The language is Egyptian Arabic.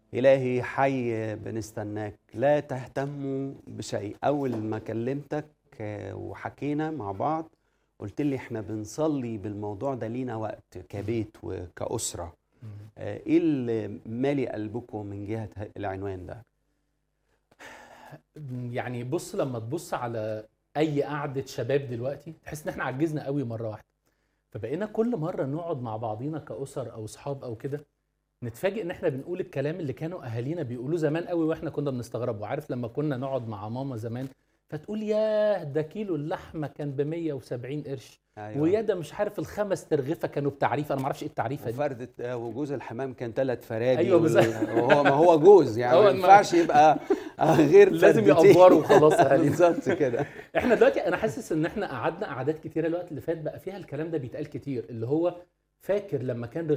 إلهي حي بنستناك لا تهتموا بشيء أول ما كلمتك آه، وحكينا مع بعض قلت لي احنا بنصلي بالموضوع ده لينا وقت كبيت وكأسرة آه، ايه اللي مالي قلبكم من جهة ه- العنوان ده يعني بص لما تبص على اي قعده شباب دلوقتي تحس ان احنا عجزنا قوي مره واحده فبقينا كل مره نقعد مع بعضينا كاسر او اصحاب او كده نتفاجئ ان احنا بنقول الكلام اللي كانوا اهالينا بيقولوه زمان قوي واحنا كنا بنستغربه عارف لما كنا نقعد مع ماما زمان فتقول ياه ده كيلو اللحمه كان ب 170 قرش أيوة. ويا ده مش عارف الخمس ترغفه كانوا بتعريف انا ما اعرفش ايه التعريفه دي وفردة آه، وجوز الحمام كان ثلاث فراجي أيوة وال- بالظبط. وهو ما هو جوز يعني هو ما ما- ينفعش يبقى آه، غير لازم فردتين. يقفروا خلاص اهالينا بالظبط كده احنا دلوقتي انا حاسس ان احنا قعدنا قعدات كتيره الوقت اللي فات بقى فيها الكلام ده بيتقال كتير اللي هو فاكر لما كان